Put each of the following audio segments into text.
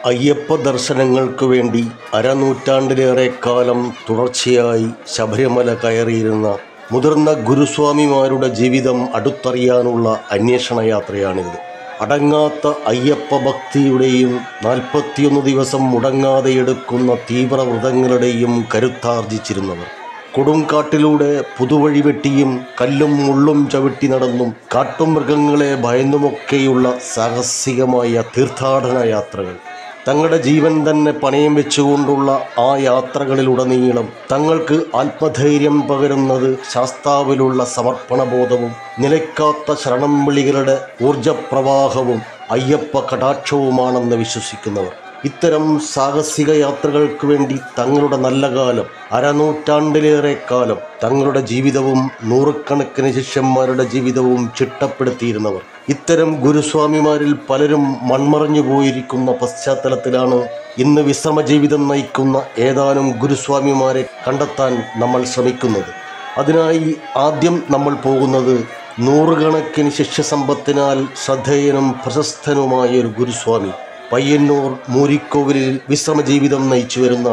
അയ്യപ്പ ദർശനങ്ങൾക്ക് വേണ്ടി അരനൂറ്റാണ്ടിലേറെ കാലം തുടർച്ചയായി ശബരിമല കയറിയിരുന്ന മുതിർന്ന ഗുരുസ്വാമിമാരുടെ ജീവിതം അടുത്തറിയാനുള്ള അന്വേഷണ യാത്രയാണിത് അടങ്ങാത്ത അയ്യപ്പ ഭക്തിയുടെയും നാൽപ്പത്തിയൊന്ന് ദിവസം മുടങ്ങാതെ എടുക്കുന്ന തീവ്രവ്രതങ്ങളുടെയും കരുത്താർജിച്ചിരുന്നവർ കൊടുങ്കാട്ടിലൂടെ പുതുവഴി വെട്ടിയും കല്ലും മുള്ളും ചവിട്ടി നടന്നും കാട്ടുമൃഗങ്ങളെ ഭയന്നുമൊക്കെയുള്ള സാഹസികമായ തീർത്ഥാടന യാത്രകൾ തങ്ങളുടെ ജീവൻ തന്നെ പണയം വെച്ചുകൊണ്ടുള്ള ആ യാത്രകളിലുടനീളം തങ്ങൾക്ക് ആത്മധൈര്യം പകരുന്നത് ശാസ്താവിലുള്ള സമർപ്പണബോധവും നിലയ്ക്കാത്ത ശരണം വിളികളുടെ ഊർജപ്രവാഹവും അയ്യപ്പ കടാക്ഷവുമാണെന്ന് വിശ്വസിക്കുന്നവർ ഇത്തരം സാഹസിക യാത്രകൾക്ക് വേണ്ടി തങ്ങളുടെ നല്ല കാലം അരനൂറ്റാണ്ടിലേറെ കാലം തങ്ങളുടെ ജീവിതവും നൂറുകണക്കിന് ശിഷ്യന്മാരുടെ ജീവിതവും ചിട്ടപ്പെടുത്തിയിരുന്നവർ ഇത്തരം ഗുരുസ്വാമിമാരിൽ പലരും മൺമറഞ്ഞു പോയിരിക്കുന്ന പശ്ചാത്തലത്തിലാണ് ഇന്ന് വിശ്രമ ജീവിതം നയിക്കുന്ന ഏതാനും ഗുരുസ്വാമിമാരെ കണ്ടെത്താൻ നമ്മൾ ശ്രമിക്കുന്നത് അതിനായി ആദ്യം നമ്മൾ പോകുന്നത് നൂറുകണക്കിന് ശിഷ്യസമ്പത്തിനാൽ ശ്രദ്ധേയനും പ്രശസ്തനുമായ ഒരു ഗുരുസ്വാമി പയ്യന്നൂർ മൂരിക്കോവിലിൽ വിശ്രമ ജീവിതം നയിച്ചു വരുന്ന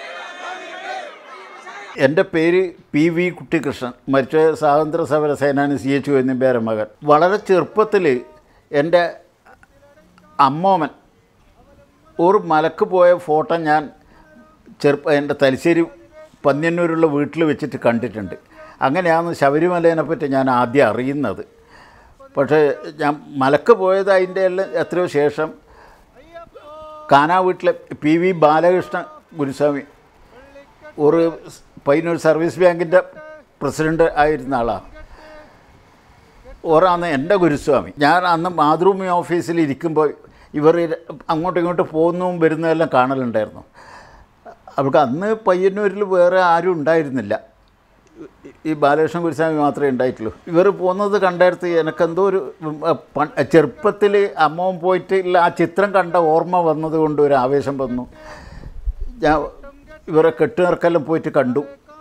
എൻ്റെ പേര് പി വി കുട്ടിക്കൃഷ്ണൻ മരിച്ച സ്വാതന്ത്ര്യ സമര സേനാനി സി എച്ച് എന്നിവരുടെ മകൻ വളരെ ചെറുപ്പത്തിൽ എൻ്റെ അമ്മോമൻ ഒരു മലക്ക് പോയ ഫോട്ടോ ഞാൻ ചെറുപ്പ എൻ്റെ തലശ്ശേരി പന്ന്യന്നൂരുള്ള വീട്ടിൽ വെച്ചിട്ട് കണ്ടിട്ടുണ്ട് അങ്ങനെയാണ് ശബരിമലേനെ പറ്റി ഞാൻ ആദ്യം അറിയുന്നത് പക്ഷേ ഞാൻ മലക്ക് പോയത് അതിൻ്റെ എല്ലാം എത്രയോ ശേഷം കാനാ വീട്ടിലെ പി വി ബാലകൃഷ്ണ ഗുരുസ്വാമി ഒരു പയ്യന്നൂർ സർവീസ് ബാങ്കിൻ്റെ പ്രസിഡൻ്റ് ആയിരുന്ന ആളാണ് ഓരാണ് എൻ്റെ ഗുരുസ്വാമി ഞാൻ അന്ന് മാതൃഭൂമി ഓഫീസിൽ ഇരിക്കുമ്പോൾ ഇവർ അങ്ങോട്ടും ഇങ്ങോട്ടും പോകുന്നതും വരുന്നതെല്ലാം കാണലുണ്ടായിരുന്നു അവർക്ക് അന്ന് പയ്യന്നൂരിൽ വേറെ ആരും ഉണ്ടായിരുന്നില്ല ഈ ബാലകൃഷ്ണൻ ഗുരുസ്വാമി മാത്രമേ ഉണ്ടായിട്ടുള്ളൂ ഇവർ പോകുന്നത് കണ്ടെടുത്ത് എനിക്കെന്തോ ഒരു ചെറുപ്പത്തിൽ അമ്മവും പോയിട്ട് ഇല്ല ആ ചിത്രം കണ്ട ഓർമ്മ വന്നത് കൊണ്ട് ഒരു ആവേശം വന്നു ഞാൻ ഇവരെ കെട്ടുനിർക്കെല്ലാം പോയിട്ട് കണ്ടു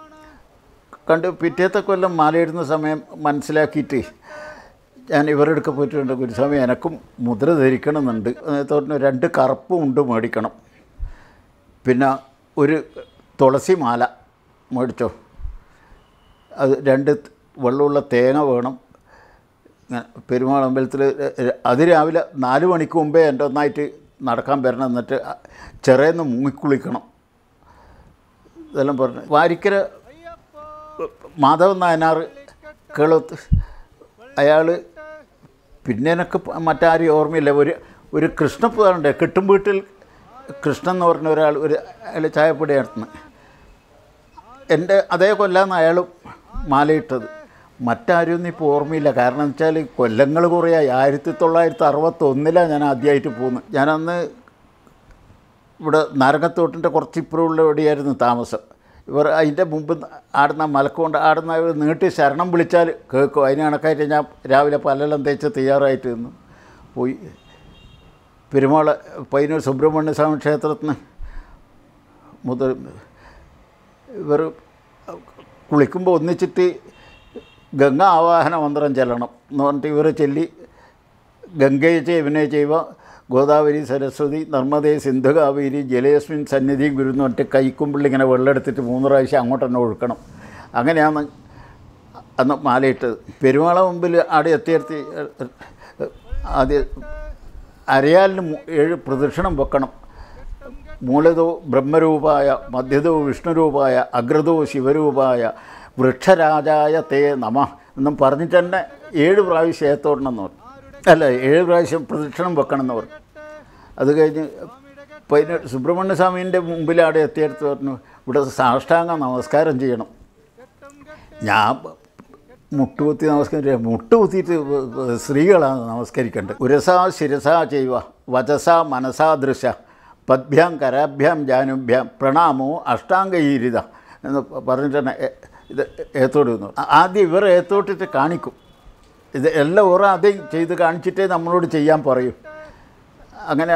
കണ്ട് പിറ്റേത്തെ കൊല്ലം മാലയിടുന്ന സമയം മനസ്സിലാക്കിയിട്ട് ഞാൻ ഇവരുടെ അടുക്ക പോയിട്ടുണ്ട് ഗുരുസ്വാമി എനക്കും മുദ്ര ധരിക്കണമെന്നുണ്ട് തോന്നുന്നു രണ്ട് കറുപ്പും ഉണ്ട് മേടിക്കണം പിന്നെ ഒരു തുളസി മാല മേടിച്ചോ അത് രണ്ട് വെള്ളമുള്ള തേങ്ങ വേണം ഇങ്ങനെ പെരുമാൾ അമ്പലത്തിൽ അത് രാവിലെ നാല് മണിക്ക് മുമ്പേ എൻ്റെ ഒന്നായിട്ട് നടക്കാൻ വരണം എന്നിട്ട് ചെറിയെന്ന് മുങ്ങിക്കുളിക്കണം ഇതെല്ലാം പറഞ്ഞു വാരിക്കര മാധവൻ നായനാർ കേളത്ത് അയാൾ പിന്നെ എനിക്ക് മറ്റാരും ഓർമ്മയില്ല ഒരു ഒരു കൃഷ്ണപ്പുതാറുണ്ട് കെട്ടും വീട്ടിൽ കൃഷ്ണൻ എന്ന് പറഞ്ഞ ഒരാൾ ഒരു അയാൾ ചായപ്പൊടി നടത്തുന്നു എൻ്റെ അതേ കൊല്ലാന്ന് അയാളും മാലയിട്ടത് മറ്റാരും ഒന്നും ഇപ്പോൾ ഓർമ്മയില്ല കാരണം എന്ന് വെച്ചാൽ കൊല്ലങ്ങൾ കുറേയായി ആയിരത്തി തൊള്ളായിരത്തി അറുപത്തൊന്നിലാണ് ഞാൻ ആദ്യമായിട്ട് പോകുന്നത് ഞാനന്ന് ഇവിടെ നാരങ്ങത്തോട്ടിൻ്റെ കുറച്ച് ഇപ്പുറമുള്ള എവിടെയായിരുന്നു താമസം ഇവർ അതിൻ്റെ മുമ്പ് ആടുന്ന മലക്കൊണ്ട് ആടുന്ന ഇവർ നീട്ടി ശരണം വിളിച്ചാൽ കേൾക്കും അതിന് കണക്കായിട്ട് ഞാൻ രാവിലെ പല്ലെല്ലാം തേച്ച് തയ്യാറായിട്ട് നിന്നു പോയി പെരുമാൾ പയ്യന്നൂർ സുബ്രഹ്മണ്യ സ്വാമി ക്ഷേത്രത്തിന് മുതൽ ഇവർ കുളിക്കുമ്പോൾ ഒന്നിച്ചിട്ട് ഗംഗ ആവാഹന മന്ത്രം ചെല്ലണം എന്ന് പറഞ്ഞിട്ട് ഇവർ ചൊല്ലി ഗംഗയെ ചെയ്വനെ ചെയ്യുക ഗോദാവരി സരസ്വതി നർമ്മദേ സിന്ധു കാവേരി ജലേസ്മിൻ സന്നിധി ഗുരു എന്ന് പറഞ്ഞിട്ട് കൈക്കുമ്പിൾ ഇങ്ങനെ വെള്ളം എടുത്തിട്ട് മൂന്ന് പ്രാവശ്യം അങ്ങോട്ട് തന്നെ ഒഴുക്കണം അങ്ങനെയാണ് അന്ന് മാലയിട്ടത് പെരുമാള മുമ്പിൽ ആടെ എത്തിയെത്തി ആദ്യം അരയാലിന് ഏഴ് പ്രദക്ഷിണം വെക്കണം മൂലതോ ബ്രഹ്മരൂപായ മധ്യതോ വിഷ്ണുരൂപായ അഗ്രതോ ശിവരൂപായ വൃക്ഷരാജായ തേ നമ എന്നും പറഞ്ഞിട്ട് തന്നെ ഏഴ് പ്രാവശ്യം ഏത്തോടണമെന്ന് പറഞ്ഞു അല്ല ഏഴ് പ്രാവശ്യം പ്രദക്ഷിണം വെക്കണം എന്ന് പറഞ്ഞു അത് കഴിഞ്ഞ് പതിനെ സുബ്രഹ്മണ്യ സ്വാമീൻ്റെ മുമ്പിൽ അവിടെ എത്തിയെടുത്ത് പറഞ്ഞു ഇവിടെ സാഷ്ടാംഗ നമസ്കാരം ചെയ്യണം ഞാൻ മുട്ടുകുത്തി നമസ്കരിക്കുക മുട്ടുകുത്തിയിട്ട് സ്ത്രീകളാണ് നമസ്കരിക്കേണ്ടത് ഉരസാ ശിരസാ ചെയ്യുക വചസാ മനസാ ദൃശ പദ്ഭ്യാം കരാഭ്യാം ജാനുഭ്യാം പ്രണാമോ അഷ്ടാംഗീരിത എന്ന് പറഞ്ഞിട്ട് തന്നെ ഇത് ഏത്തോട് വന്നു ആദ്യം ഇവർ ഏത്തോട്ടിട്ട് കാണിക്കും ഇത് എല്ലാം ഓരോ ആദ്യം ചെയ്ത് കാണിച്ചിട്ടേ നമ്മളോട് ചെയ്യാൻ പറയും അങ്ങനെ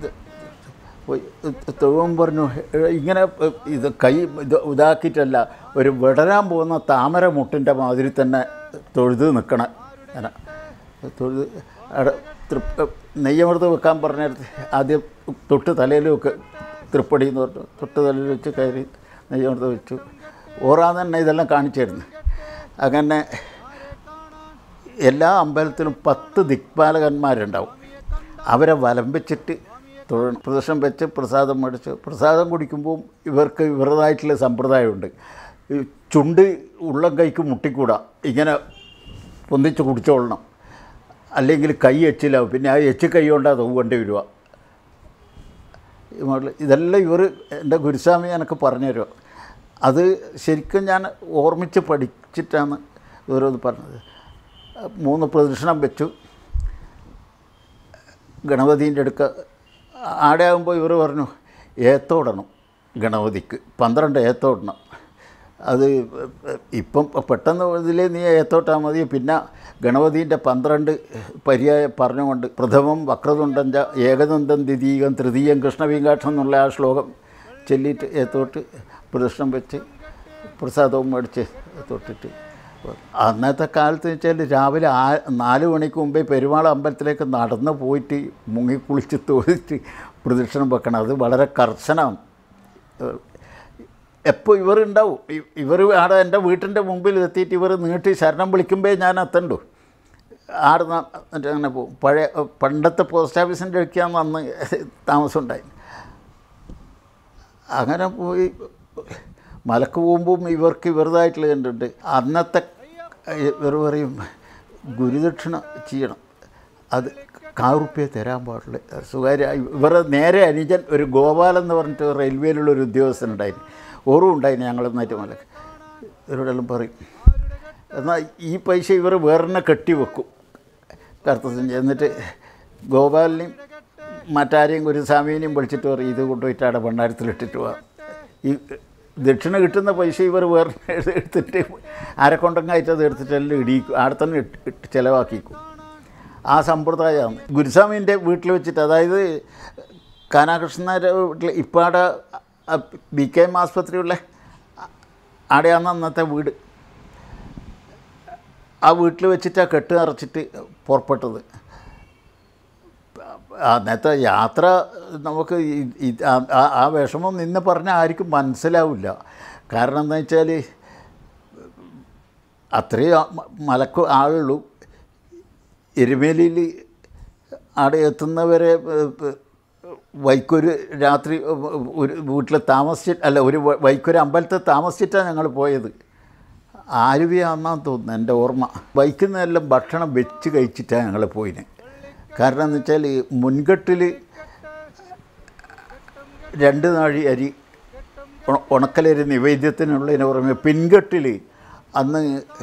തൊഴുവൻ പറഞ്ഞു ഇങ്ങനെ ഇത് കൈ ഇത് ഇതാക്കിയിട്ടല്ല ഒരു വിടരാൻ പോകുന്ന താമര മുട്ടിൻ്റെ മാതിരി തന്നെ തൊഴുത് നിൽക്കണം അങ്ങനെ തൊഴുത് അവിടെ തൃപ്പ നെയ്യമൃത് വെക്കാൻ പറഞ്ഞിടത്ത് ആദ്യം തൊട്ട് തലയിൽ വെക്ക് തൃപ്പടി എന്ന് പറഞ്ഞു തൊട്ട് തലയിൽ വെച്ച് കയറി നെയ്യമൃത് വെച്ചു ഓറാന്ന് തന്നെ ഇതെല്ലാം കാണിച്ചായിരുന്നു അങ്ങനെ എല്ലാ അമ്പലത്തിലും പത്ത് ദിക്പാലകന്മാരുണ്ടാവും അവരെ വലം വെച്ചിട്ട് തൊഴണം പ്രദക്ഷിണം വെച്ച് പ്രസാദം മേടിച്ച് പ്രസാദം കുടിക്കുമ്പോൾ ഇവർക്ക് ഇവരുടേതായിട്ടുള്ള സമ്പ്രദായമുണ്ട് ഈ ചുണ്ട് ഉള്ളം കൈക്ക് മുട്ടിക്കൂടാ ഇങ്ങനെ പൊന്തിച്ച് കുടിച്ചോളണം അല്ലെങ്കിൽ കൈ എച്ചിലാവും പിന്നെ ആ എച്ച് കൈ കൊണ്ടാണ് തൂവേണ്ടി വരിക ഈ മോഡല് ഇതെല്ലാം ഇവർ എൻ്റെ ഗുരുസ്വാമി എനിക്ക് പറഞ്ഞു തരുക അത് ശരിക്കും ഞാൻ ഓർമ്മിച്ച് പഠിച്ചിട്ടാണ് ഇവരത് പറഞ്ഞത് മൂന്ന് പ്രദക്ഷിണം വെച്ചു ഗണപതീൻ്റെ അടുക്ക ആടെ ആകുമ്പോൾ ഇവർ പറഞ്ഞു ഏത്തോടണം ഗണപതിക്ക് പന്ത്രണ്ട് ഏത്തോടണം അത് ഇപ്പം പെട്ടെന്ന് ഇതിൽ നീ ഏത്തോട്ടാൽ മതി പിന്നെ ഗണപതീൻ്റെ പന്ത്രണ്ട് പര്യായം പറഞ്ഞുകൊണ്ട് പ്രഥമം വക്രതുണ്ടഞ്ച ഏകദന്തം ദ്വിതീയം തൃതീയം കൃഷ്ണവീങ്കാക്ഷം എന്നുള്ള ആ ശ്ലോകം ചൊല്ലിയിട്ട് ഏത്തോട്ട് പ്രദക്ഷിണം വെച്ച് പ്രസാദവും മേടിച്ച് തൊട്ടിട്ട് അന്നത്തെ കാലത്ത് വെച്ചാൽ രാവിലെ ആ നാല് മണിക്ക് മുമ്പേ പെരുമാൾ അമ്പലത്തിലേക്ക് നടന്ന് പോയിട്ട് മുങ്ങി കുളിച്ച് തോന്നിട്ട് പ്രദക്ഷിണം വെക്കണം അത് വളരെ കർശനമാണ് എപ്പോൾ ഇവർ ഉണ്ടാവും ഇവർ ആടെ എൻ്റെ വീട്ടിൻ്റെ മുമ്പിൽ എത്തിയിട്ട് ഇവർ നീട്ടി ശരണം വിളിക്കുമ്പോൾ ഞാൻ എത്തണ്ടു ആടെ ന- എന്നിട്ട് അങ്ങനെ പോകും പഴയ പണ്ടത്തെ പോസ്റ്റ് ഓഫീസിൻ്റെ അടുക്കാന്ന് അന്ന് താമസം ഉണ്ടായി അങ്ങനെ പോയി മലക്ക് പോകുമ്പം ഇവർക്ക് ഇവരുതായിട്ടുള്ള കണ്ടിട്ടുണ്ട് അന്നത്തെ ഇവർ പറയും ഗുരുദക്ഷിണ ചെയ്യണം അത് കാറുപ്യ തരാൻ പാടില്ല സ്വകാര്യ ഇവരുടെ നേരെ അനുജൻ ഒരു ഗോപാലൻ എന്ന് പറഞ്ഞിട്ട് റെയിൽവേയിലുള്ള ഒരു ഉദ്യോഗസ്ഥനുണ്ടായിരുന്നു ഓറും ഉണ്ടായിരുന്നു ഞങ്ങൾ നന്നായിട്ട് മലക്ക് ഇവരോടെല്ലാം പറയും എന്നാൽ ഈ പൈസ ഇവർ വേറെ കെട്ടി വെക്കും കറുത്ത എന്നിട്ട് ഗോപാലിനെയും മറ്റാരെയും ഒരു സ്വാമീനെയും വിളിച്ചിട്ട് പറയും ഇത് കൊണ്ടുപോയിട്ട് അവിടെ ഭണ്ഡാരത്തിലിട്ടിട്ട് പോവാം ഈ ദക്ഷിണ കിട്ടുന്ന പൈസ ഇവർ വേറെ എടുത്തിട്ട് ആരെ കൊണ്ടെങ്കിൽ അത് എടുത്തിട്ട് എല്ലാം ഇടിക്കും അവിടെ തന്നെ ഇട്ട് ഇട്ട് ചിലവാക്കിക്കും ആ സമ്പ്രദായമാണ് ഗുരുസ്വാമീൻ്റെ വീട്ടിൽ വെച്ചിട്ട് അതായത് കാനാകൃഷ്ണൻ്റെ വീട്ടിൽ ഇപ്പോൾ അവിടെ ബി കെ എം ആസ്പത്രിയുള്ള അവിടെയാണ് അന്നത്തെ വീട് ആ വീട്ടിൽ വെച്ചിട്ടാണ് കെട്ട് നിറച്ചിട്ട് പുറപ്പെട്ടത് അന്നത്തെ യാത്ര നമുക്ക് ഈ- ഈ- ആ- ആ- ആ വിഷമം നിന്ന് പറഞ്ഞാൽ ആർക്കും മനസ്സിലാവില്ല കാരണം എന്താ വെച്ചാൽ അത്രയും ആ- മ- മലക്ക് ആളുള്ളൂ എരുമേലിയിൽ അവിടെ എത്തുന്നവരെ ഏ, ഏ, വൈക്കൊരു രാത്രി ഏ, ഒരു വീട്ടിൽ താമസിച്ചിട്ട് അല്ല ഒരു വ- വൈക്കൊരു അമ്പലത്തിൽ താമസിച്ചിട്ടാണ് ഞങ്ങൾ പോയത് ആലുവയാണെന്നാന്ന് തോന്നുന്നു എൻ്റെ ഓർമ്മ വൈകുന്നതെല്ലാം ഭക്ഷണം വെച്ച് കഴിച്ചിട്ടാണ് ഞങ്ങൾ പോയിന് കാരണം എന്ന് വെച്ചാൽ മുൻകെട്ടിൽ രണ്ട് നാഴി അരി ഉണ- ഉണക്കലരി നിവേദ്യത്തിനുള്ളതിന് പുറമെ പിൻകെട്ടിൽ അന്ന്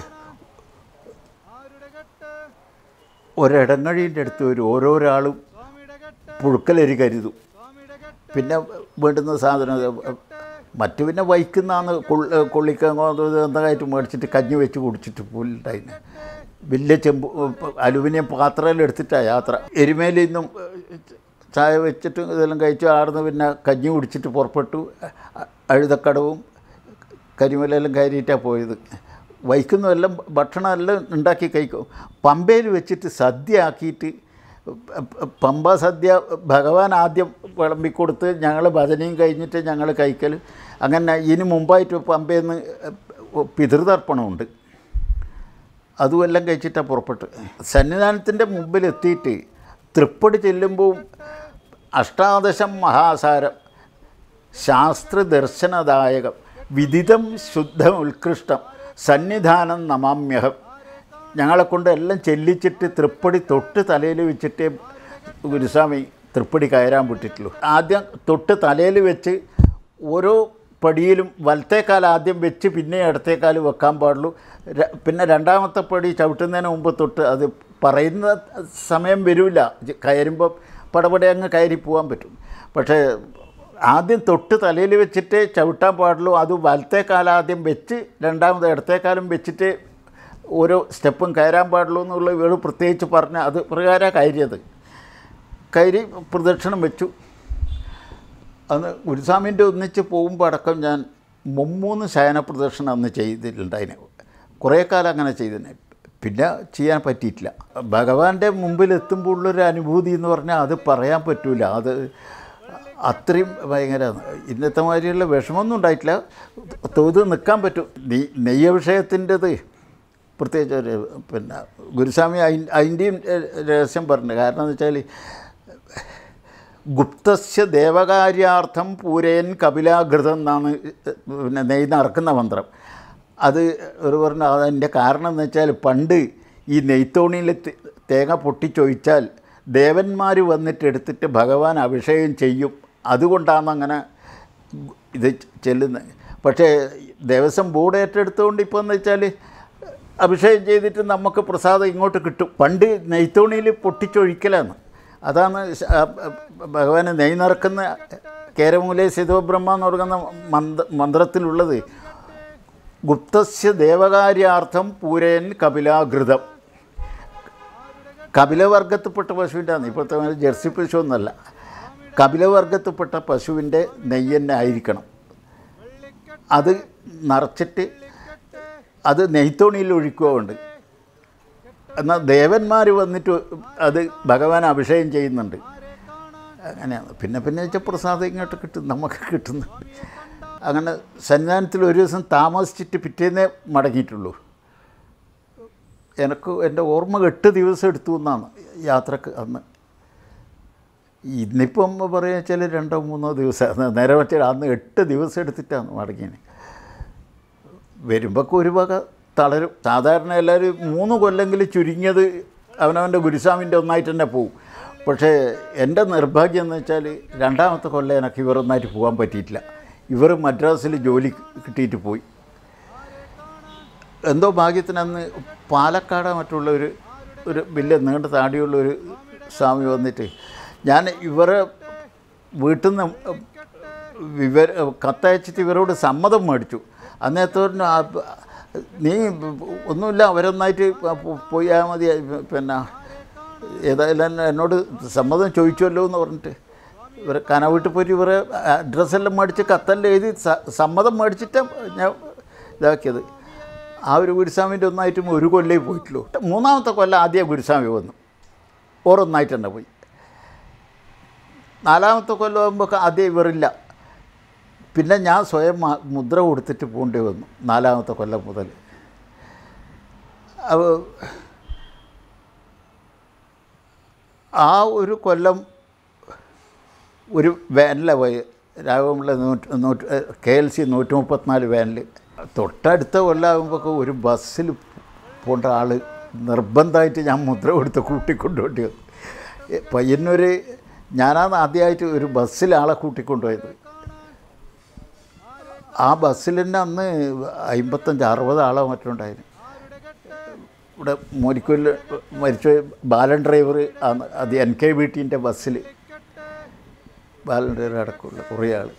ഒരിടങ്ങഴീൻ്റെ അടുത്ത് ഒരു ഓരോരാളും പുഴുക്കലരി കരുതും പിന്നെ വേണ്ടുന്ന സാധനം അത് മറ്റു പിന്നെ വൈക്കുന്നാന്ന് കൊള്ളിക്കങ്ങോ എന്തായിട്ട് മേടിച്ചിട്ട് കഞ്ഞി വെച്ച് കുടിച്ചിട്ട് പുല്ലുണ്ടായിന് വലിയ ചെമ്പ് അലുമിനിയം പാത്രം എടുത്തിട്ടാണ് യാത്ര എരുമേലിൽ നിന്നും ചായ വെച്ചിട്ട് ഇതെല്ലാം കഴിച്ചു ആടുന്ന് പിന്നെ കഞ്ഞി കുടിച്ചിട്ട് പുറപ്പെട്ടു അ- അഴുതക്കടവും കരിമലെല്ലാം കയറിയിട്ടാണ് പോയത് വൈക്കുന്ന എല്ലാം ഭക്ഷണം എല്ലാം ഉണ്ടാക്കി കഴിക്കും പമ്പയിൽ വെച്ചിട്ട് സദ്യ ആക്കിയിട്ട് പ- പമ്പ സദ്യ ഭഗവാൻ ആദ്യം വിളമ്പിക്കൊടുത്ത് ഞങ്ങൾ ഭജനയും കഴിഞ്ഞിട്ട് ഞങ്ങൾ കഴിക്കൽ അങ്ങനെ ഇതിന് മുമ്പായിട്ട് പമ്പയിൽ നിന്ന് പിതൃതർപ്പണമുണ്ട് അതുമെല്ലാം കഴിച്ചിട്ടാണ് പുറപ്പെട്ട് സന്നിധാനത്തിൻ്റെ മുമ്പിൽ എത്തിയിട്ട് തൃപ്പടി ചെല്ലുമ്പോൾ അഷ്ടാദശം മഹാസാരം ശാസ്ത്രദർശനദായകം വിദിതം ശുദ്ധം ഉത്കൃഷ്ടം സന്നിധാനം നമാമ്യഹം ഞങ്ങളെ കൊണ്ട് എല്ലാം ചെല്ലിച്ചിട്ട് തൃപ്പടി തൊട്ട് തലയിൽ വെച്ചിട്ട് ഗുരുസ്വാമി തൃപ്പടി കയറാൻ വിട്ടിട്ടുള്ളൂ ആദ്യം തൊട്ട് തലയിൽ വെച്ച് ഓരോ പടിയിലും വലത്തേക്കാൽ ആദ്യം വെച്ച് പിന്നെ ഇടത്തേക്കാൽ വെക്കാൻ പാടുള്ളൂ ര- പിന്നെ രണ്ടാമത്തെ പടി ചവിട്ടുന്നതിന് മുമ്പ് തൊട്ട് അത് പറയുന്ന സമയം വരില്ല കയറുമ്പോൾ പടപടെ അങ്ങ് കയറി പോകാൻ പറ്റും പക്ഷേ ആദ്യം തൊട്ട് തലയിൽ വെച്ചിട്ട് ചവിട്ടാൻ പാടുള്ളൂ അത് വലത്തേക്കാൽ ആദ്യം വെച്ച് രണ്ടാമത് ഇടത്തേക്കാലും വെച്ചിട്ട് ഓരോ സ്റ്റെപ്പും കയറാൻ പാടുള്ളൂ എന്നുള്ള ഇവർ പ്രത്യേകിച്ച് പറഞ്ഞ അത് പ്രകാരമാണ് കയറിയത് കയറി പ്രദക്ഷിണം വെച്ചു അന്ന് ഗുരുസ്വാമീൻ്റെ ഒന്നിച്ച് പോകുമ്പോൾ അടക്കം ഞാൻ മുമ്മൂന്ന് ശയന പ്രദക്ഷിണം അന്ന് ചെയ്തിട്ടുണ്ടായിന് കുറേ കാലം അങ്ങനെ ചെയ്തിന് പിന്നെ ചെയ്യാൻ പറ്റിയിട്ടില്ല ഭഗവാന്റെ മുമ്പിൽ എത്തുമ്പോൾ ഉള്ളൊരു അനുഭൂതി എന്ന് പറഞ്ഞാൽ അത് പറയാൻ പറ്റൂല അത് അത്രയും ഭയങ്കര ഇന്നത്തെ മാതിരിയുള്ള വിഷമമൊന്നും ഉണ്ടായിട്ടില്ല തോത് നിൽക്കാൻ പറ്റും നെയ് നെയ്യഭിഷേകത്തിൻ്റെത് പ്രത്യേകിച്ച് ഒരു പിന്നെ ഗുരുസ്വാമി അയി- അതിൻ്റെയും ഏഹ്, രഹസ്യം പറഞ്ഞു കാരണം എന്ന് വെച്ചാൽ ഗുപ്തസ്യ ദേവകാര്യാർത്ഥം പൂരയൻ കപിലാഘൃതം എന്നാണ് പിന്നെ നെയ് നടക്കുന്ന മന്ത്രം അത് ഒരു പറഞ്ഞ അതിൻ്റെ കാരണം എന്ന് വെച്ചാൽ പണ്ട് ഈ നെയ്ത്തോണിയിൽ തെ- തേങ്ങ പൊട്ടിച്ചൊഴിച്ചാൽ ദേവന്മാർ വന്നിട്ട് എടുത്തിട്ട് ഭഗവാൻ അഭിഷേകം ചെയ്യും അതുകൊണ്ടാണ് അങ്ങനെ ഇത് ചെല്ലുന്നത് പക്ഷേ ദേവസ്വം ബോർഡ് ഏറ്റെടുത്തുകൊണ്ട് ഇപ്പോൾ എന്ന് വെച്ചാൽ അഭിഷേകം ചെയ്തിട്ട് നമുക്ക് പ്രസാദം ഇങ്ങോട്ട് കിട്ടും പണ്ട് നെയ്ത്തോണിയിൽ പൊട്ടിച്ചൊഴിക്കലാണ് അതാണ് ശ- ആ, ആ, ഭഗവാന് നെയ് നിറക്കുന്ന കേരമൂലെ സിതോബ്രഹ്മ എന്ന് പറയുന്ന മന്ത്ര മന്ത്രത്തിലുള്ളത് ഗുപ്തസ്യ ദേവകാര്യാർത്ഥം പൂരയൻ കപിലാഘൃതം കപിലവർഗത്തിൽപ്പെട്ട പശുവിൻ്റെ ആണ് ഇപ്പോഴത്തെ മാതിരി ജെർസി പശു ഒന്നല്ല കപിലവർഗത്തിൽപ്പെട്ട പശുവിൻ്റെ നെയ്യന്നെ ആയിരിക്കണം അത് നിറച്ചിട്ട് അത് നെയ്ത്തോണിയിൽ ഒഴിക്കുകയുണ്ട് എന്നാൽ ദേവന്മാർ വന്നിട്ട് അത് ഭഗവാൻ അഭിഷേകം ചെയ്യുന്നുണ്ട് അങ്ങനെയാണ് പിന്നെ പിന്നെ വെച്ചാൽ പ്രസാദം ഇങ്ങോട്ട് കിട്ടും നമുക്ക് കിട്ടുന്നുണ്ട് അങ്ങനെ സന്നിധാനത്തിൽ ഒരു ദിവസം താമസിച്ചിട്ട് പിറ്റേന്നേ മടങ്ങിയിട്ടുള്ളൂ എനിക്ക് എൻ്റെ ഓർമ്മ എട്ട് ദിവസം എടുത്തു എന്നാണ് യാത്രക്ക് അന്ന് ഇന്നിപ്പം പറയുക വെച്ചാൽ രണ്ടോ മൂന്നോ ദിവസം നേരെ വെച്ചാൽ അന്ന് എട്ട് ദിവസം എടുത്തിട്ടാണ് മടങ്ങിയത് വരുമ്പോൾ ഒരു വക തളരും സാധാരണ എല്ലാവരും മൂന്ന് കൊല്ലെങ്കിലും ചുരുങ്ങിയത് അവനവൻ്റെ ഗുരുസ്വാമിൻ്റെ ഒന്നായിട്ട് തന്നെ പോവും പക്ഷേ എൻ്റെ നിർഭാഗ്യം എന്ന് വെച്ചാൽ രണ്ടാമത്തെ കൊല്ലം എനിക്ക് ഇവരൊന്നായിട്ട് പോകാൻ പറ്റിയിട്ടില്ല ഇവർ മദ്രാസിൽ ജോലി കിട്ടിയിട്ട് പോയി എന്തോ ഭാഗ്യത്തിന് അന്ന് പാലക്കാട് മറ്റുള്ള ഒരു ഒരു വലിയ നീണ്ട താടിയുള്ള ഒരു സ്വാമി വന്നിട്ട് ഞാൻ ഇവരെ വീട്ടിൽ നിന്ന് വിവര കത്തയച്ചിട്ട് ഇവരോട് സമ്മതം മേടിച്ചു അന്നേരത്തോടിന് നീ ഒന്നുമില്ല അവരൊന്നായിട്ട് പോ- പോയാൽ മതി പിന്നെ ഏതായാലും എന്നോട് സമ്മതം ചോദിച്ചുവല്ലോ എന്ന് പറഞ്ഞിട്ട് ഇവർ കനവീട്ടിൽ പോയിട്ട് ഇവരെ അഡ്രസ്സെല്ലാം മേടിച്ച് കത്തെല്ലാം എഴുതി സ- സമ്മതം മേടിച്ചിട്ടാണ് ഞാൻ ഇതാക്കിയത് ആ ഒരു ഗുരുസ്വാമിൻ്റെ ഒന്നായിട്ടും ഒരു കൊല്ലേ പോയിട്ടുള്ളൂ മൂന്നാമത്തെ കൊല്ലം ആദ്യം ഗുരുസ്വാമി വന്നു ഓരോന്നായിട്ട് തന്നെ പോയി നാലാമത്തെ കൊല്ലം ആകുമ്പോൾ ആദ്യം ഇവരില്ല പിന്നെ ഞാൻ സ്വയം മ- മുദ്ര കൊടുത്തിട്ട് പോകേണ്ടി വന്നു നാലാമത്തെ കൊല്ലം മുതൽ അവ ആ ഒരു കൊല്ലം ഒരു വാനിലാണ് പോയി രാഘവമുള്ള നൂറ്റ് നൂറ്റ് കെ എൽ സി നൂറ്റി മുപ്പത്തിനാല് വാനിൽ തൊട്ടടുത്ത കൊല്ലമാകുമ്പോൾ ഒരു ബസ്സിൽ പോകേണ്ട ആൾ നിർബന്ധമായിട്ട് ഞാൻ മുദ്ര കൊടുത്ത് കൂട്ടിക്കൊണ്ടുപോണ്ടി വന്നു ഏ, പയ്യന്നൂർ ഞാനാണ് ആദ്യമായിട്ട് ഒരു ബസ്സിൽ ആളെ കൂട്ടിക്കൊണ്ടുപോയത് ആ ബസ്സിൽ തന്നെ അന്ന് അമ്പത്തഞ്ച് അറുപത് ആളോ മറ്റോ ഉണ്ടായിരുന്നു ഇവിടെ മോരിക്കൊല്ല് മരിച്ച ബാലൻ ഡ്രൈവർ ആണ് അത് എൻ കെ ബി ടീൻ്റെ ബസ്സിൽ ബാലൻ ഡ്രൈവർ അടക്കമുള്ള കുറേ ആൾ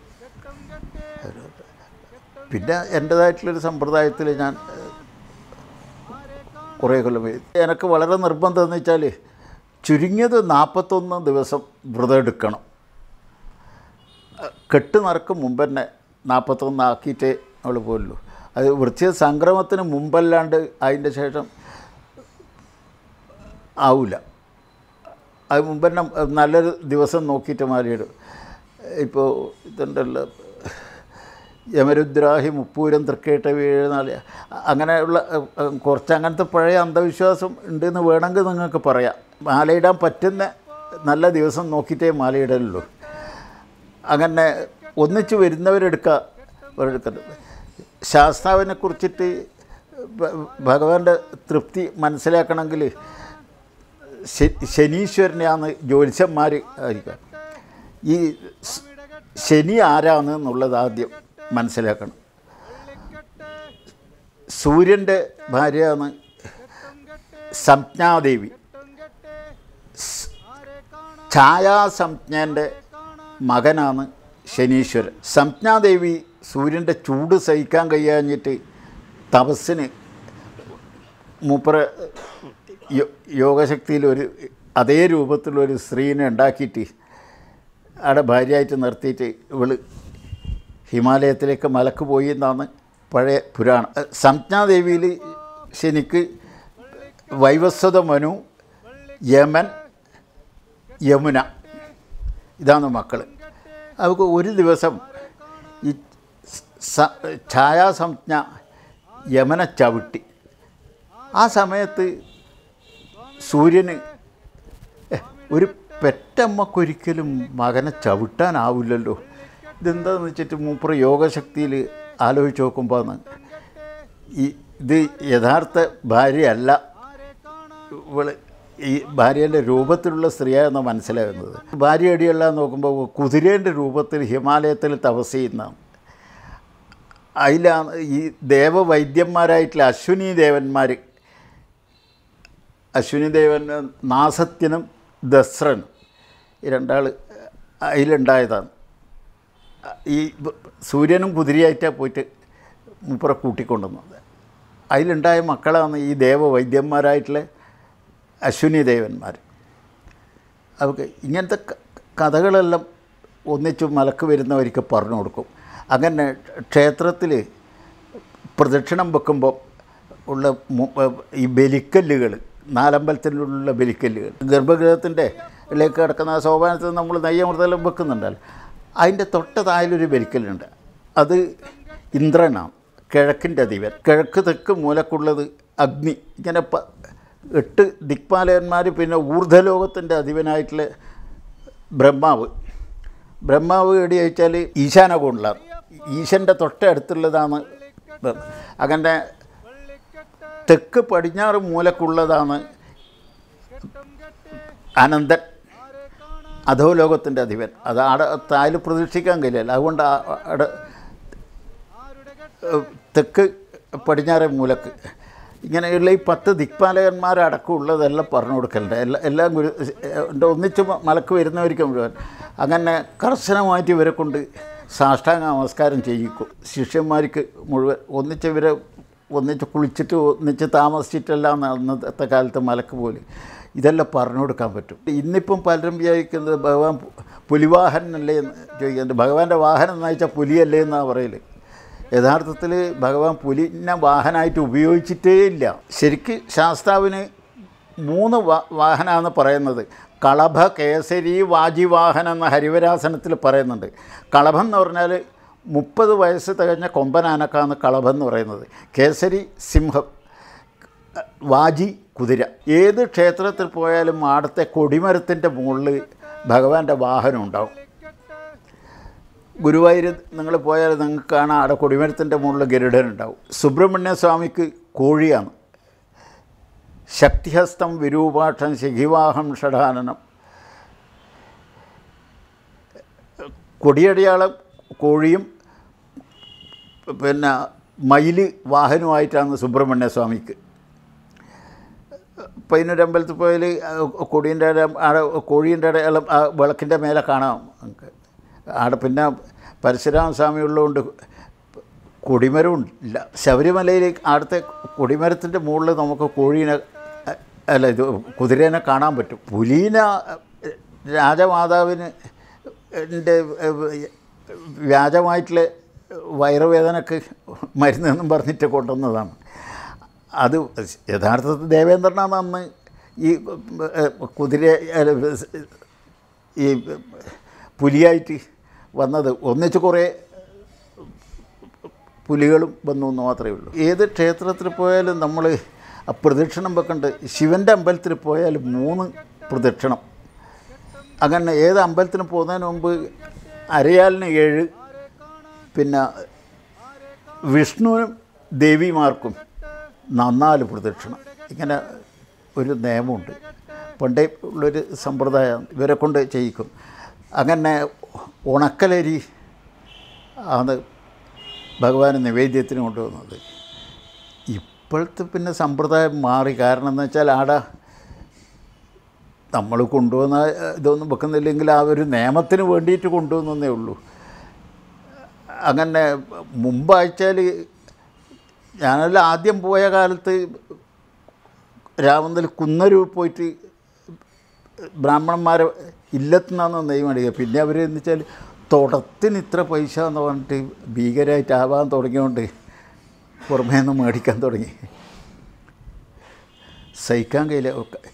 പിന്നെ എൻ്റേതായിട്ടുള്ളൊരു സമ്പ്രദായത്തിൽ ഞാൻ ഏഹ്, കുറേ കൊല്ലം പോയി. എനിക്ക് വളരെ നിർബന്ധം എന്ന് വെച്ചാൽ ചുരുങ്ങിയത് നാൽപ്പത്തൊന്ന് ദിവസം വ്രതം എടുക്കണം കെട്ട് നടക്കും മുമ്പ് തന്നെ നാൽപ്പത്തൊന്ന് ആക്കിയിട്ടേ അവൾ പോലുള്ളൂ അത് വൃശ്ചിക സംക്രമത്തിന് മുമ്പല്ലാണ്ട് അതിൻ്റെ ശേഷം ആവില്ല അത് മുമ്പ് തന്നെ നല്ലൊരു ദിവസം നോക്കിയിട്ട് മാറിയിടും ഇപ്പോൾ ഇതുണ്ടല്ലോ യമരുദ്രാഹി മുപ്പൂരം തൃക്കേട്ട വീഴുന്നാല് അങ്ങനെയുള്ള ഏഹ്, കുറച്ച് അങ്ങനത്തെ പഴയ അന്ധവിശ്വാസം ഉണ്ടെന്ന് വേണമെങ്കിൽ നിങ്ങൾക്ക് പറയാം മാലയിടാൻ പറ്റുന്ന നല്ല ദിവസം നോക്കിയിട്ടേ മാലയിടലുള്ളൂ അങ്ങനെ ഒന്നിച്ച് വരുന്നവരെടുക്കുക അവരെടുക്കുന്നത് ശാസ്താവിനെ കുറിച്ചിട്ട് ഭ- ഭഗവാന്റെ തൃപ്തി മനസ്സിലാക്കണമെങ്കിൽ ശ- ശനീശ്വരനെയാണ് ജ്യോത്സ്യന്മാർ ആയിരിക്കുക ഈ സ് ശനി ആരാണ് എന്നുള്ളത് ആദ്യം മനസ്സിലാക്കണം സൂര്യൻ്റെ ഭാര്യയാണ് സംജ്ഞാദേവി സ്- ഛായാസംജ്ഞൻ്റെ മകനാണ് ശനീശ്വരൻ സംജ്ഞാദേവി സൂര്യൻ്റെ ചൂട് സഹിക്കാൻ കഴിയാഞ്ഞിട്ട് തപസ്സിന് മൂപ്പറ യോ- യോഗശക്തിയിൽ ഒരു അതേ രൂപത്തിലൊരു സ്ത്രീനെ ഉണ്ടാക്കിയിട്ട് അവിടെ ഭാര്യയായിട്ട് നിർത്തിയിട്ട് ഇവള് ഹിമാലയത്തിലേക്ക് മലക്ക് പോയി എന്നാണ് പഴയ പുരാണം സംജ്ഞാദേവിയിൽ ശനിക്ക് വൈവസ്വത മനു യമൻ യമുന ഇതാണ് മക്കൾ അവർക്ക് ഒരു ദിവസം ഈ സ ഛായാസംജ്ഞ യമന ചവിട്ടി ആ സമയത്ത് സൂര്യന് "എ, ഒരു പെറ്റമ്മക്കൊരിക്കലും മകനെ ചവിട്ടാനാവില്ലല്ലോ ഇതെന്താന്ന് വെച്ചിട്ട് മൂപ്പർ യോഗശക്തിയിൽ ആലോചിച്ച് നോക്കുമ്പോൾ ഈ ഇത് യഥാർത്ഥ ഭാര്യയല്ല ഇവള് ഈ ഭാര്യേൻ്റെ രൂപത്തിലുള്ള സ്ത്രീയാണെന്ന് മനസ്സിലാകുന്നത് ഭാര്യ അടിയല്ല നോക്കുമ്പോൾ കുതിരേൻ്റെ രൂപത്തിൽ ഹിമാലയത്തിൽ തപസ് ചെയ്യുന്നതാണ് അതിലാണ് ഈ ദേവവൈദ്യന്മാരായിട്ടുള്ള അശ്വിനി ദേവന്മാർ അശ്വിനി ദേവൻ നാസത്യനും ദസ്രനും ഈ രണ്ടാൾ അതിലുണ്ടായതാണ് ഈ ബ- സൂര്യനും കുതിരയായിട്ടാണ് പോയിട്ട് മുപ്പറെ കൂട്ടിക്കൊണ്ടുവന്നത് അതിലുണ്ടായ മക്കളാണ് ഈ ദേവവൈദ്യന്മാരായിട്ടുള്ള അശ്വിനി ദേവന്മാർ അവർക്ക് ഇങ്ങനത്തെ ക- കഥകളെല്ലാം ഒന്നിച്ച് മലക്ക് വരുന്നവർക്ക് പറഞ്ഞു കൊടുക്കും അങ്ങനെ ക്ഷേത്രത്തിൽ പ്രദക്ഷിണം വെക്കുമ്പോൾ ഉള്ള മു- ഈ ബലിക്കല്ലുകൾ നാലമ്പലത്തിലുള്ള ബലിക്കല്ലുകൾ ഗർഭഗൃഹത്തിൻ്റെ ിലേക്ക് കിടക്കുന്ന ആ സോപാനത്തിൽ നമ്മൾ നെയ്യമൃതെല്ലാം വെക്കുന്നുണ്ടല്ലോ അതിൻ്റെ തൊട്ട താഴെയൊരു ബലിക്കല്ലുണ്ട് അത് ഇന്ദ്രനാണ് കിഴക്കിൻ്റെ അധിപൻ കിഴക്ക് തെക്ക് മൂലക്കുള്ളത് അഗ്നി ഇങ്ങനെ പ എട്ട് ദിക്പാലകന്മാർ പിന്നെ ഊർധ്വലോകത്തിൻ്റെ അധിപനായിട്ടുള്ള ബ്രഹ്മാവ് ബ്രഹ്മാവ് എടി ചോദിച്ചാൽ ഈശാനകോണിലാണ് ഈശൻ്റെ തൊട്ടടുത്തുള്ളതാണ് ബ്ര- അങ്ങനെ തെക്ക് പടിഞ്ഞാറ് മൂലക്കുള്ളതാണ് അനന്തൻ അധോലോകത്തിൻ്റെ അധിപൻ അത് ആടെ താല് പ്രതീക്ഷിക്കാൻ കഴിയില്ല അതുകൊണ്ട് ആ- ആടെ ഏഹ് തെക്ക് പടിഞ്ഞാറേ മൂലക്ക് ഇങ്ങനെയുള്ള ഈ പത്ത് ദിക്പാലകന്മാരടക്കമുള്ളതെല്ലാം പറഞ്ഞു കൊടുക്കലുണ്ട് എല്ലാ എല്ലാം ഗുരു എൻ്റെ ഒന്നിച്ച് മ- മലക്ക് വരുന്നവർക്ക് മുഴുവൻ അങ്ങനെ കർശനമായിട്ട് ഇവരെ കൊണ്ട് സാഷ്ടാംഗ നമസ്കാരം ചെയ്യിക്കും ശിഷ്യന്മാർക്ക് മുഴുവൻ ഒന്നിച്ച് ഇവരെ ഒന്നിച്ച് കുളിച്ചിട്ട് ഒന്നിച്ച് താമസിച്ചിട്ടെല്ലാം അന്നത്തെ കാലത്ത് മലക്ക് പോലെ ഇതെല്ലാം പറഞ്ഞു കൊടുക്കാൻ പറ്റും ഇന്നിപ്പം പലരും വിചാരിക്കുന്നത് ഭഗവാൻ പുലിവാഹനല്ലേ എന്ന് ചോദിക്കുന്നുണ്ട് ഭഗവാന്റെ വാഹനം എന്ന് വെച്ചാൽ പുലിയല്ലേ എന്നാണ് പറയൽ യഥാർത്ഥത്തിൽ ഭഗവാൻ പുലിനെ വാഹനമായിട്ട് ഉപയോഗിച്ചിട്ടേ ഇല്ല ശരിക്ക് ശാസ്താവിന് മൂന്ന് വാ- വാഹനമാണ് പറയുന്നത് കളഭ കേസരി വാജിവാഹനം എന്ന ഹരിവരാസനത്തിൽ പറയുന്നുണ്ട് കളഭം എന്ന് പറഞ്ഞാൽ മുപ്പത് വയസ്സ് തികഞ്ഞ കൊമ്പനാനക്കാണ് കളഭം എന്ന് പറയുന്നത് കേസരി സിംഹം വാജി കുതിര ഏത് ക്ഷേത്രത്തിൽ പോയാലും ആടത്തെ കൊടിമരത്തിൻ്റെ മുകളിൽ ഭഗവാന്റെ വാഹനം ഉണ്ടാവും ഗുരുവായൂർ നിങ്ങൾ പോയാൽ നിങ്ങൾക്ക് കാണാം അവിടെ കൊടിമരത്തിൻ്റെ മുകളിൽ ഗരുഡൻ ഉണ്ടാവും സുബ്രഹ്മണ്യ സ്വാമിക്ക് കോഴിയാണ് ശക്തിഹസ്തം വിരൂപാക്ഷം ശിഖിവാഹം ഷഡാനനം കൊടിയടയാളം കോഴിയും പിന്നെ മയില് വാഹനമായിട്ടാണ് സുബ്രഹ്മണ്യ സ്വാമിക്ക് പൈനൂരമ്പലത്തിൽ പോയാൽ കൊടീൻ്റെ ആടെ കോഴീൻ്റെ അടയാളം ആ വിളക്കിൻ്റെ മേലെ കാണാം നമുക്ക് ആടെ പിന്നെ പരശുരാമ സ്വാമി ഉള്ളതുകൊണ്ട് കൊടിമരവും ഇല്ല ശബരിമലയിൽ അവിടുത്തെ കൊടിമരത്തിൻ്റെ മുകളിൽ നമുക്ക് കോഴീനെ അ- അല്ല ഇത് കുതിരേനെ കാണാൻ പറ്റും പുലീന രാജമാതാവിന് ൻ്റെ വ്യാജമായിട്ടുള്ള വയറുവേദനക്ക് മരുന്നെന്നും പറഞ്ഞിട്ട് കൊണ്ടുവന്നതാണ് അത് യഥാർത്ഥത്തിൽ ദേവേന്ദ്രനാണ് അന്ന് ഈ ഏഹ്, കുതിര അല്ല, ഈ പുലിയായിട്ട് വന്നത് ഒന്നിച്ച് കുറേ പുലികളും വന്നു എന്ന് മാത്രമേ ഉള്ളൂ ഏത് ക്ഷേത്രത്തിൽ പോയാലും നമ്മൾ ആ പ്രദക്ഷിണം വെക്കേണ്ട ശിവൻ്റെ അമ്പലത്തിൽ പോയാൽ മൂന്ന് പ്രദക്ഷിണം അങ്ങനെ ഏത് അമ്പലത്തിന് പോകുന്നതിന് മുമ്പ് അരയാലിന് ഏഴ് പിന്നെ വിഷ്ണുവിനും ദേവിമാർക്കും നന്നാല് പ്രദക്ഷിണം ഇങ്ങനെ ഒരു നിയമമുണ്ട് പണ്ടേ ഉള്ളൊരു സമ്പ്രദായം ഇവരെ കൊണ്ട് ചെയ്യിക്കും അങ്ങനെ ഉണക്കലരി ആണ് ഭഗവാന് നിവേദ്യത്തിന് കൊണ്ടുവന്നത് ഇപ്പോഴത്തെ പിന്നെ സമ്പ്രദായം മാറി കാരണം എന്ന് വെച്ചാൽ ആടെ നമ്മൾ കൊണ്ടുവന്ന ഏഹ്, ഇതൊന്നും വെക്കുന്നില്ലെങ്കിൽ ആ ഒരു നിയമത്തിന് വേണ്ടിയിട്ട് കൊണ്ടുവന്നേ ഉള്ളൂ അങ്ങനെ മുമ്പാഴ്ചയിൽ ഞാനെല്ലാം ആദ്യം പോയ കാലത്ത് രാമന്തൽ കുന്നരൂർ പോയിട്ട് ബ്രാഹ്മണന്മാരെ ഇല്ലത്തുനിന്നാണ് നെയ്യ് മേടിക്കുക പിന്നെ അവർ എന്ന് വെച്ചാൽ തുടത്തിന് ഇത്ര പൈസ എന്ന് പറഞ്ഞിട്ട് ഭീകരമായിട്ട് ആവാൻ തുടങ്ങിയോണ്ട് പുറമേ നിന്ന് മേടിക്കാൻ തുടങ്ങി സഹിക്കാൻ കഴിയില്ല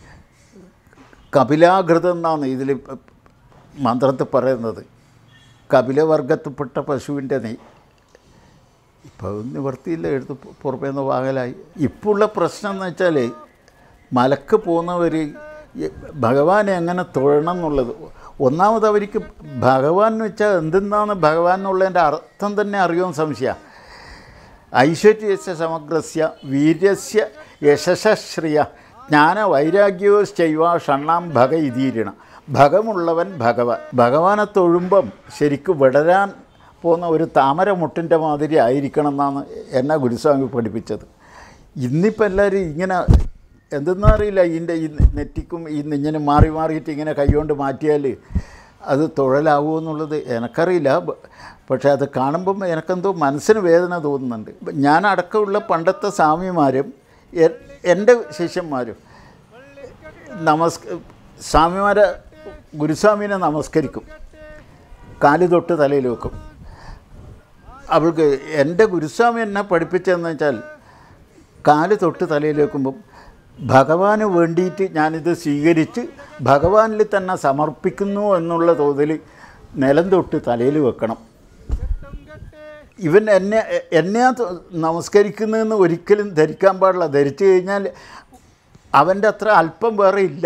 കപിലാകൃതം എന്നാണ് ഇതിൽ മന്ത്രത്തിൽ പറയുന്നത് കപിലവർഗത്തിൽപ്പെട്ട പശുവിൻ്റെ നെയ് ഇപ്പോൾ നിവർത്തിയില്ല എടുത്ത് പു- പുറമേ നിന്ന് വാങ്ങലായി ഇപ്പോൾ ഉള്ള പ്രശ്നം എന്ന് വെച്ചാൽ മലക്ക് പോകുന്നവർ ഭഗവാനെ എങ്ങനെ തൊഴണം എന്നുള്ളത് ഒന്നാമത് അവർക്ക് ഭഗവാൻ എന്ന് വെച്ചാൽ എന്തെന്നാണ് ഭഗവാൻ എന്നുള്ളതിൻ്റെ അർത്ഥം തന്നെ അറിയുമെന്ന് സംശയമാണ് ഐശ്വര്യസ്യ സമഗ്രസ്യ വീര്യസ്യ യശശ്രിയ ജ്ഞാന വൈരാഗ്യോശ്ചൈവ ഷണ്ണാം ഭഗ ഇതീരണം ഭഗമുള്ളവൻ ഭഗവാൻ ഭഗവാനെ തൊഴുമ്പം ശരിക്കും വിടരാൻ പോകുന്ന ഒരു താമരമുട്ടിൻ്റെ മാതിരി ആയിരിക്കണം എന്നാണ് എന്നെ ഗുരുസ്വാമി പഠിപ്പിച്ചത് ഇന്നിപ്പോൾ എല്ലാവരും ഇങ്ങനെ എന്തെന്നും അറിയില്ല ഇതിൻ്റെ ഈ നെറ്റിക്കും ഈ ഇങ്ങനെ മാറി മാറിയിട്ട് ഇങ്ങനെ കൈകൊണ്ട് മാറ്റിയാൽ അത് തുഴലാവുമോ എന്നുള്ളത് എനിക്കറിയില്ല ബ- പക്ഷേ അത് കാണുമ്പം എനിക്കെന്തോ മനസ്സിന് വേദന തോന്നുന്നുണ്ട് ഞാൻ അടക്കമുള്ള പണ്ടത്തെ സ്വാമിമാരും എ- എൻ്റെ ശിഷ്യന്മാരും നമസ്ക സ്വാമിമാരെ ഗുരുസ്വാമീനെ നമസ്കരിക്കും കാല് തൊട്ട് തലയിൽ വെക്കും അവൾക്ക് എൻ്റെ ഗുരുസ്വാമി എന്നെ പഠിപ്പിച്ചതെന്ന് വെച്ചാൽ കാല് തൊട്ട് തലയിൽ വെക്കുമ്പം ഭഗവാന് വേണ്ടിയിട്ട് ഞാനിത് സ്വീകരിച്ച് ഭഗവാനിൽ തന്നെ സമർപ്പിക്കുന്നു എന്നുള്ള തോതിൽ നിലം തൊട്ട് തലയിൽ വെക്കണം ഇവൻ എന്നെ എന്നെ നമസ്കരിക്കുന്നതെന്ന് ഒരിക്കലും ധരിക്കാൻ പാടില്ല ധരിച്ചു കഴിഞ്ഞാൽ അവൻ്റെ അത്ര അല്പം വേറെ ഇല്ല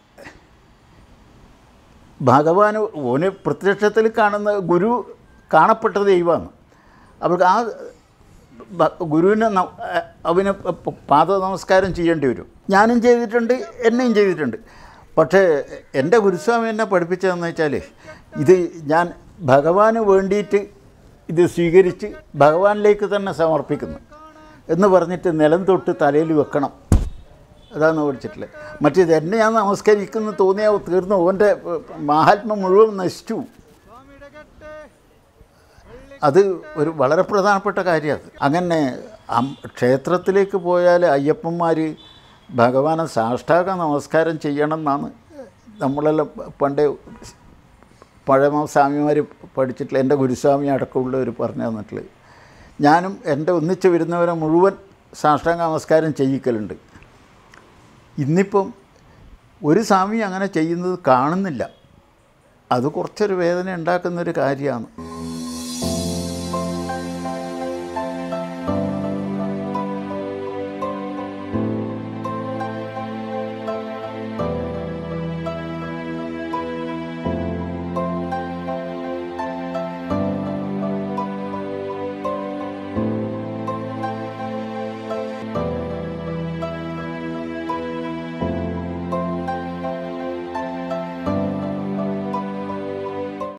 ഭഗവാൻ ഓന് പ്രത്യക്ഷത്തിൽ കാണുന്ന ഗുരു കാണപ്പെട്ട ദൈവമാണ് അവർക്ക് ആ ബ- ഗുരുവിനെ ന- അവന് പ- പാദ നമസ്കാരം ചെയ്യേണ്ടി വരും ഞാനും ചെയ്തിട്ടുണ്ട് എന്നെയും ചെയ്തിട്ടുണ്ട് പക്ഷേ എൻ്റെ ഗുരുസ്വാമി എന്നെ പഠിപ്പിച്ചതെന്ന് വെച്ചാൽ ഇത് ഞാൻ ഭഗവാന് വേണ്ടിയിട്ട് ഇത് സ്വീകരിച്ച് ഭഗവാനിലേക്ക് തന്നെ സമർപ്പിക്കുന്നു എന്ന് പറഞ്ഞിട്ട് നിലം തൊട്ട് തലയിൽ വെക്കണം അതാണ് പഠിച്ചിട്ടുള്ളത് മറ്റേത് എന്നെ ഞാൻ നമസ്കരിക്കുന്നു തോന്നിയാൽ തീർന്നു ഓൻ്റെ മാഹാത്മ്യം മുഴുവൻ നശിച്ചു അത് ഒരു വളരെ പ്രധാനപ്പെട്ട കാര്യമാണ് അങ്ങനെ അം- ക്ഷേത്രത്തിലേക്ക് പോയാൽ അയ്യപ്പന്മാർ ഭഗവാനെ സാഷ്ടാംഗ നമസ്കാരം ചെയ്യണം എന്നാണ് നമ്മളെല്ലാം പണ്ട് പഴമ സ്വാമിമാർ പഠിച്ചിട്ടുള്ള എൻ്റെ ഗുരുസ്വാമി അടക്കമുള്ളവർ പറഞ്ഞു തന്നിട്ടുള്ളത് ഞാനും എൻ്റെ ഒന്നിച്ച് വരുന്നവരെ മുഴുവൻ സാഷ്ടാംഗ നമസ്കാരം ചെയ്യിക്കലുണ്ട് ഇന്നിപ്പം ഒരു സ്വാമി അങ്ങനെ ചെയ്യുന്നത് കാണുന്നില്ല അത് കുറച്ചൊരു വേദന ഉണ്ടാക്കുന്നൊരു കാര്യമാണ്